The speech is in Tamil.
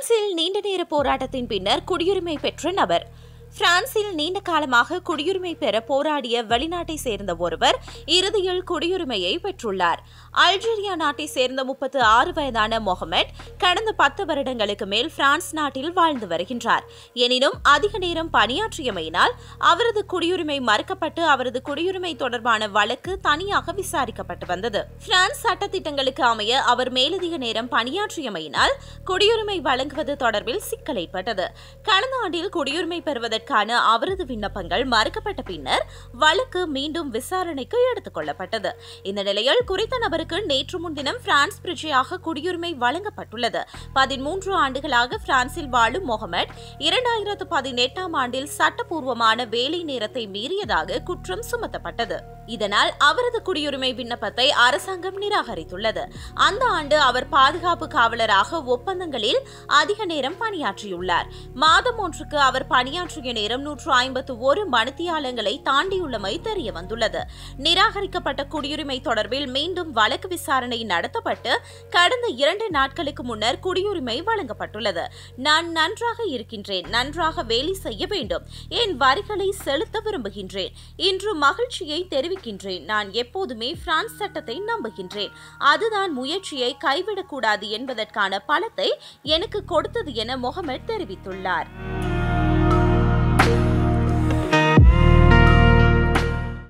பிரான்சில் நீண்ட நேர போராட்டத்தின் பின்னர் குடியுரிமை பெற்ற நபர் பிரான்சில் நீண்ட காலமாக குடியுரிமை பெற போராடிய வெளிநாட்டை சேர்ந்த ஒருவர் இறுதியில் குடியுரிமையை பெற்றுள்ளார் அல்ஜீரியா நாட்டை சேர்ந்த முப்பத்து ஆறு வயதான மொஹமெட் கடந்த பத்து வருடங்களுக்கு மேல் பிரான்ஸ் நாட்டில் வாழ்ந்து வருகின்றார் எனினும் அதிக நேரம் பணியாற்றியமையினால் அவரது குடியுரிமை மறுக்கப்பட்டு அவரது குடியுரிமை தொடர்பான வழக்கு தனியாக விசாரிக்கப்பட்டு வந்தது பிரான்ஸ் சட்டத்திட்டங்களுக்கு அமைய அவர் மேலதிக நேரம் பணியாற்றியமையினால் குடியுரிமை வழங்குவது தொடர்பில் சிக்கல் ஏற்பட்டது கடந்த ஆண்டில் குடியுரிமை பெறுவதற்கான அவரது விண்ணப்பங்கள் மறுக்கப்பட்ட பின்னர் வழக்கு மீண்டும் விசாரணைக்கு எடுத்துக் கொள்ளப்பட்டது இந்த நிலையில் குறித்த நபருக்கு நேற்று முன்தினம் பிரான்ஸ் பிரஜையாக குடியுரிமை வழங்கப்பட்டுள்ளது பதிமூன்று ஆண்டுகளாக பிரான்சில் வாழும் மொஹமெட் இரண்டாயிரத்து பதினெட்டாம் ஆண்டில் சட்டப்பூர்வமான வேலை நேரத்தை மீறியதாக குற்றம் சுமத்தப்பட்டது இதனால் அவரது குடியுரிமை விண்ணப்பத்தை அரசாங்கம் நிராகரித்துள்ளது அந்த ஆண்டு அவர் பாதுகாப்பு காவலராக ஒப்பந்தங்களில் அதிக நேரம் பணியாற்றியுள்ளார் மாதம் ஒன்றுக்கு அவர் பணியாற்றிய நேரம் நூற்று ஐம்பத்து ஒரு மணித்தியாலங்களை தாண்டியுள்ளமை தெரிய வந்துள்ளது நிராகரிக்கப்பட்ட குடியுரிமை தொடர்பில் மீண்டும் வழக்கு விசாரணை நடத்தப்பட்டு கடந்த இரண்டு நாட்களுக்கு முன்னர் குடியுரிமை வழங்கப்பட்டுள்ளது நான் நன்றாக இருக்கின்றேன் நன்றாக வேலை செய்ய வேண்டும் என் வரிகளை செலுத்த விரும்புகின்றேன் இன்று மகிழ்ச்சியை தெரிவிக்கின்றேன் நான் எப்போதுமே பிரான்ஸ் சட்டத்தை நம்புகின்றேன் அதுதான் முயற்சியை கைவிடக்கூடாது என்பதற்கான பலத்தை எனக்கு கொடுத்தது என முகமது தெரிவித்துள்ளார்